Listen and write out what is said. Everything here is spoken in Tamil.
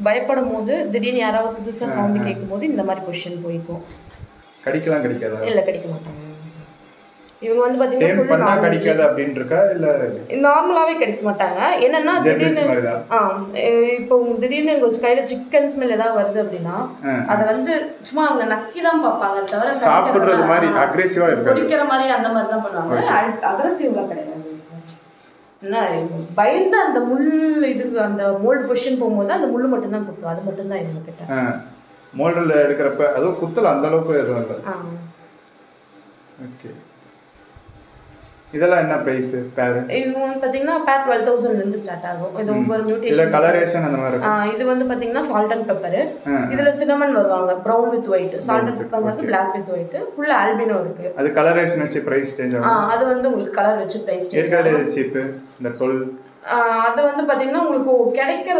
பயப்படும் போது திடீர்னு யாராவது புதுசாக சவுண்டு கேட்கும் போது இந்த மாதிரி பொசிஷன் போய்க்கும் கடிக்கலாம் கடிக்காதா இல்லை கடிக்க மாட்டாங்க இவங்க வந்து பார்த்தீங்கன்னா டேம் full பண்ணா knowledge. கடிக்காது அப்படின்னு இருக்கா இல்ல நார்மலாகவே கிடைக்க மாட்டாங்க என்னன்னா ஜெர்மன்ஸ் திடீர்னு மாதிரி தான் ஆ எ- இப்போ உங்க திடீர்னு உங்க கையில சிக்கன் ஸ்மெல் ஏதாவது வருது அப்படின்னா அதை வந்து சும்மா அவங்க நக்கி தான் பார்ப்பாங்க தவிர சாப்பிடுறது கடிக்கிறதா- மாதிரி ஆ. அக்ரெசிவா இருக்காது குடிக்கிற மாதிரி அந்த மாதிரி தான் பண்ணுவாங்க அக்ரஸிவ்லாம் கிடையாது சார் என்ன பயந்து அந்த முள் இதுக்கு அந்த மோல்டு பொசிஷன் போகும்போது அந்த முள் மட்டும்தான் குத்தும் அது மட்டும்தான் இவங்க கிட்ட மோல்டில் எடுக்கிறப்ப அதுவும் குத்தல அந்த அளவுக்கு எதுவும் இல்லை ஆ. ஓகே இதெல்லாம் என்ன ப்ரைஸ் பேரு இவங்க வந்து பார்த்தீங்கன்னா பேர் டுவெல் தௌசண்ட்லேருந்து ஸ்டார்ட் ஆகும் இது ஒவ்வொரு இல்ல மியூட்டேஷன் கலரேஷன் அந்த மாதிரி இருக்கும் இது வந்து பார்த்தீங்கன்னா சால்ட் அண்ட் பெப்பரு ஆ. இதுல சினமன் வருவாங்க brown with white salt and பெப்பர்ங்கிறது black with white full albino இருக்கு அது கலரேஷன் வச்சு ப்ரைஸ் சேஞ்ச் ஆ, ஆகும் அது வந்து உங்களுக்கு கலர் வச்சு ப்ரைஸ் ஏற்காடு சீப்பு இந்த டுவெல் அது வந்து பார்த்தீங்கன்னா உங்களுக்கு கிடைக்கிற